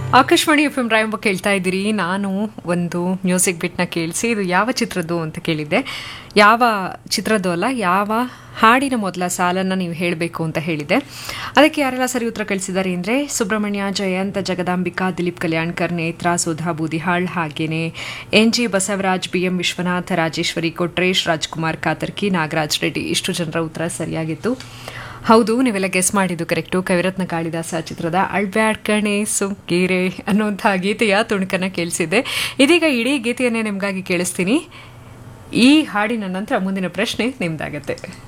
Akashvani F M ರಾಯಂಬ ಕೇಳ್ತಾ ಇದ್ದೀರಿ ನಾನು ಒಂದು ಮ್ಯೂಸಿಕ್ ಬಿಟ್ನ ಕೇಳಿಸಿ ಇದು ಯಾವ ಚಿತ್ರದ್ದು ಅಂತ ಕೇಳಿದ್ದೆ ಯಾವ ಚಿತ್ರದ್ದು ಅಲ್ಲ ಯಾವ ಹಾಡಿನ ಮೊದಲ ಸಾಲನ್ನು ನೀವು ಹೇಳಬೇಕು ಅಂತ ಹೇಳಿದೆ ಅದಕ್ಕೆ ಯಾರೆಲ್ಲ ಸರಿ ಉತ್ತರ ಕಳಿಸಿದ್ದಾರೆ ಅಂದರೆ ಸುಬ್ರಹ್ಮಣ್ಯ ಜಯಂತ ಜಗದಾಂಬಿಕಾ ದಿಲೀಪ್ ಕಲ್ಯಾಣ್ಕರ್ ನೇತ್ರ ಸುಧಾ ಬೂದಿಹಾಳ್ ಹಾಗೇನೆ N G Basavaraj B M Vishwanatha Rajeshwari Kotresh Rajkumar Katarki Nagaraj Reddy ಇಷ್ಟು ಜನರ ಉತ್ತರ ಸರಿಯಾಗಿತ್ತು ಹೌದು ನೀವೆಲ್ಲ ಗೆಸ್ ಮಾಡಿದ್ದು ಕರೆಕ್ಟು ಕವಿರತ್ನ ಕಾಳಿದಾಸ ಚಿತ್ರದ ಅಳ್ಬ್ಯಾಡ್ ಕಣೆ ಸುಂಕೀರೆ ಅನ್ನುವಂಥ ಗೀತೆಯ ತುಣುಕನ್ನು ಕೇಳಿಸಿದ್ದೆ ಇದೀಗ ಇಡೀ ಗೀತೆಯನ್ನೇ ನಿಮಗಾಗಿ ಕೇಳಿಸ್ತೀನಿ ಈ ಹಾಡಿನ ನಂತರ ಮುಂದಿನ ಪ್ರಶ್ನೆ ನಿಮ್ದಾಗತ್ತೆ